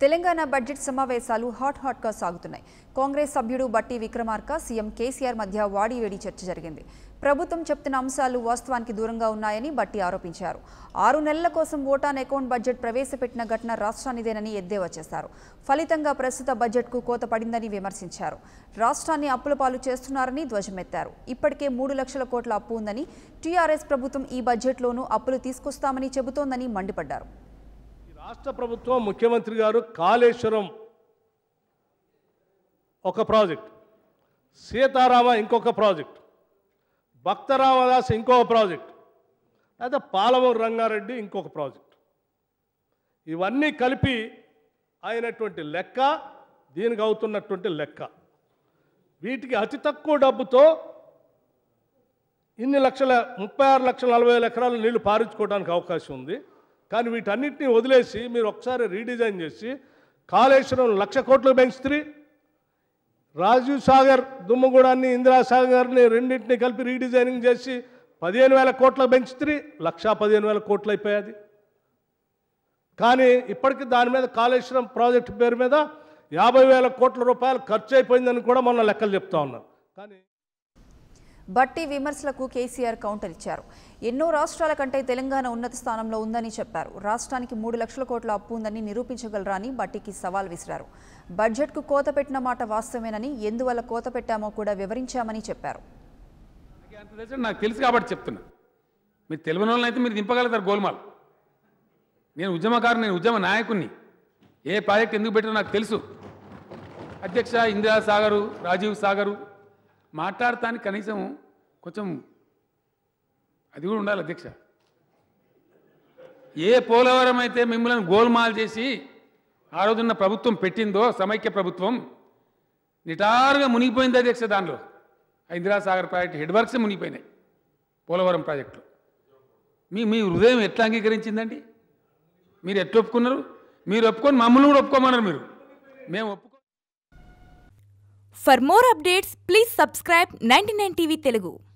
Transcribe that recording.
Telangana budget సమావేశాలు hot హాట్గా సాగుతున్నాయి కాంగ్రెస్ సభ్యుడు బట్టి విక్రమార్క సీఎం కేసీఆర్ మధ్య వాడివేడి చర్చ జరిగింది ప్రభుత్వం చెప్తున్న అంశాలు వాస్తవానికి దూరంగా ఉన్నాయని బట్టి ఆరోపించారు ఆరు నెలల కోసం ఓటాన్ అకౌంట్ బడ్జెట్ ప్రవేశపెట్టిన ఘటన రాష్ట్రానిదేనని ఎద్దేవా చేశారు ఫలితంగా ప్రస్తుత బడ్జెట్కు కోత పడిందని విమర్శించారు రాష్ట్రాన్ని అప్పుల పాలు చేస్తున్నారని ధ్వజమెత్తారు ఇప్పటికే మూడు లక్షల కోట్ల అప్పు ఉందని టీఆర్ఎస్ ప్రభుత్వం ఈ బడ్జెట్లోనూ అప్పులు తీసుకొస్తామని చెబుతోందని మండిపడ్డారు ఈ రాష్ట్ర ప్రభుత్వం ముఖ్యమంత్రి గారు కాళేశ్వరం ఒక ప్రాజెక్ట్ సీతారామ ఇంకొక ప్రాజెక్ట్ భక్తరామదాస్ ఇంకొక ప్రాజెక్ట్ లేదా పాలమూరు రంగారెడ్డి ఇంకొక ప్రాజెక్ట్ ఇవన్నీ కలిపి అయినటువంటి లెక్క దీనికి అవుతున్నటువంటి లెక్క వీటికి అతి తక్కువ డబ్బుతో ఇన్ని లక్షల ముప్పై ఆరు లక్షల నలభై వేల ఎకరాలు నీళ్లు పారించుకోవడానికి అవకాశం ఉంది కానీ వీటన్నిటిని వదిలేసి మీరు ఒకసారి రీడిజైన్ చేసి కాళేశ్వరం లక్ష కోట్లు పెంచుతుంది రాజీవ్ సాగర్ దుమ్మగూడాన్ని ఇందిరా సాగర్ని రెండింటిని కలిపి రీడిజైనింగ్ చేసి పదిహేను వేల కోట్లకు పెంచుతుంది లక్షా పదిహేను వేల కోట్లు అయిపోయాది కానీ ఇప్పటికీ దాని మీద కాళేశ్వరం ప్రాజెక్టు పేరు మీద యాభై వేల కోట్ల రూపాయలు ఖర్చు అయిపోయిందని కూడా మొన్న లెక్కలు చెప్తా ఉన్నారు కానీ బట్టి విమర్శలకు కేసీఆర్ కౌంటర్ ఇచ్చారు ఎన్నో రాష్ట్రాల కంటే తెలంగాణ ఉన్నత స్థానంలో ఉందని చెప్పారు రాష్ట్రానికి మూడు లక్షల కోట్ల అప్పు ఉందని నిరూపించగలరా అని బట్టికి సవాల్ విసిరారు బడ్జెట్కు కోత పెట్టిన మాట వాస్తవేనని ఎందువల్ల కోత పెట్టామో కూడా వివరించామని చెప్పారు నాకు అంత తెలుసు నాకు తెలుసు కాబట్టి చెప్తున్నా మీరు తెలియని వాళ్ళని అయితే మీరు దింపగలుగుతారు గోల్మాల్ నేను ఉద్యమకారు నేను ఉద్యమ నాయకుడిని ఏ ప్రాజెక్ట్ ఎందుకు పెట్టారో నాకు తెలుసు అధ్యక్ష ఇందిరా సాగరు రాజీవ్ సాగరు మాట్లాడటానికి కనీసం కొంచెం అది కూడా ఉండాలి అధ్యక్ష ఏ పోలవరం అయితే మిమ్మల్ని గోల్మాల్ చేసి ఆ రోజున్న ప్రభుత్వం పెట్టిందో సమైక్య ప్రభుత్వం నిటారుగా మునిగిపోయింది అధ్యక్ష దానిలో ఆ ఇందిరాసాగర్ ప్రాజెక్ట్ హెడ్ వర్క్స్ మునిగిపోయినాయి పోలవరం ప్రాజెక్టులో మీ మీ హృదయం ఎట్లా అంగీకరించిందండి మీరు ఎట్లా ఒప్పుకున్నారు మీరు ఒప్పుకొని మమ్మల్ని కూడా ఒప్పుకోమన్నారు మీరు మేము ఒప్పుకో For more updates, please subscribe 99 TV Telugu.